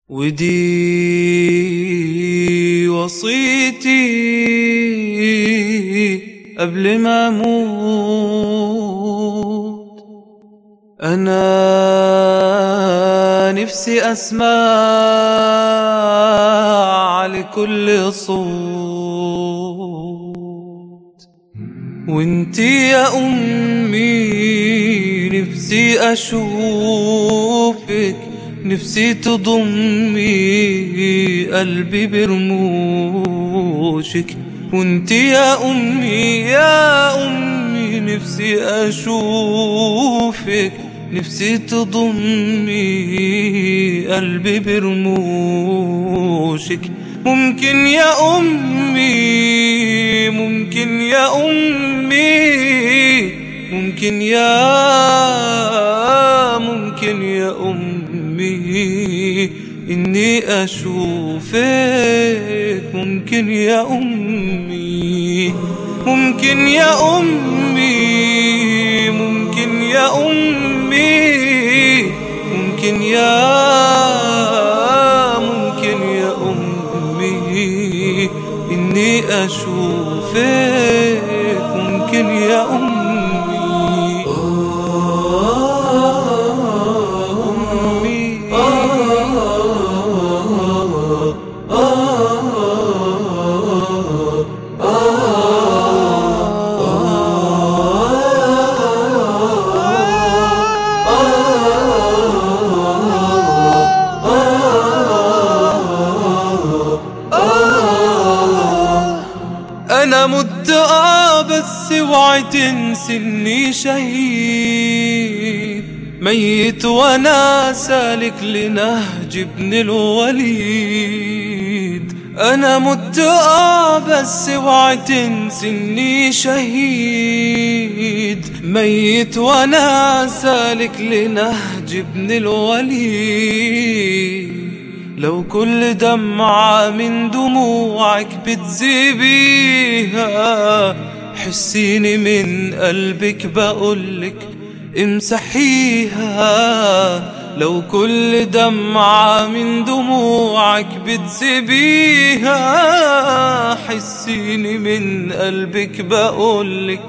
ودي وصيتي قبل ما اموت انا نفسي اسمع لكل صوت وانتي يا امي نفسي اشوفك نفسي تضمي قلبي برموشك وانت يا امي يا امي نفسي اشوفك نفسي تضمي قلبي برموشك ممكن يا امي ممكن يا امي ممكن يا ممكن يا امي اني اشوفك ممكن يا امي ممكن يا امي ممكن يا امي ممكن يا ممكن يا امي اني اشوفك ممكن يا امي انا مت اه بس اوعي تنسي اني شهيد ميت وانا سالك لنهج ابن الوليد انا مت اه بس اوعي تنسي اني شهيد ميت وانا سالك لنهج ابن الوليد لو كل دمعة من دموعك بتزيبيها حسيني من قلبك بقولك امسحيها لو كل دمعة من دموعك بتزيبيها حسيني من قلبك بقولك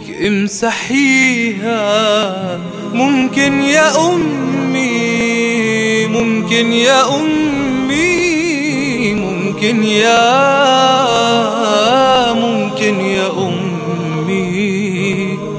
امسحيها ممكن يا أمي ممكن يا أمي ممكن يا ممكن يا أمي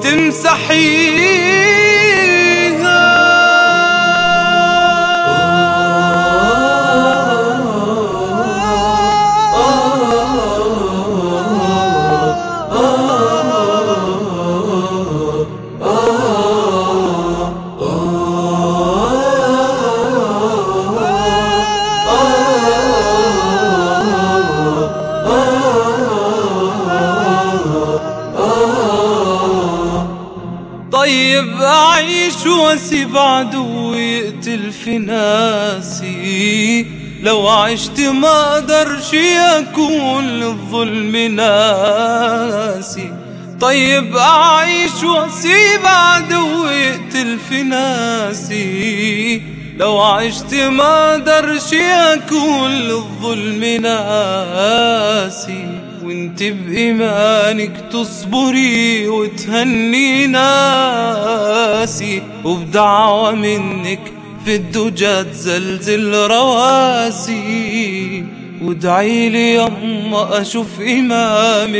طيب أعيش واسيب عدو يقتل في ناسي لو عشت ما اقدرش اكون للظلم ناسي طيب أعيش واسيب عدو يقتل في ناسي لو عشت ما اقدرش اكون للظلم ناسي وانت بإيمانك تصبري وتهني ناسي وبدعوة منك في الدجى تزلزل رواسي وادعي لي يما اشوف امام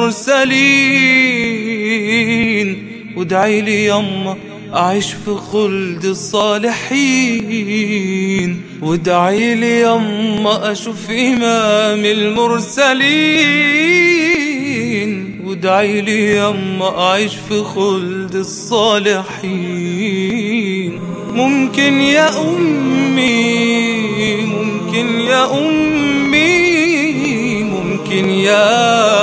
المرسلين وادعي لي يما أعيش في خلد الصالحين وادعي لي يما أشوف إمام المرسلين وادعي لي يما أعيش في خلد الصالحين ممكن يا أمي ممكن يا أمي ممكن يا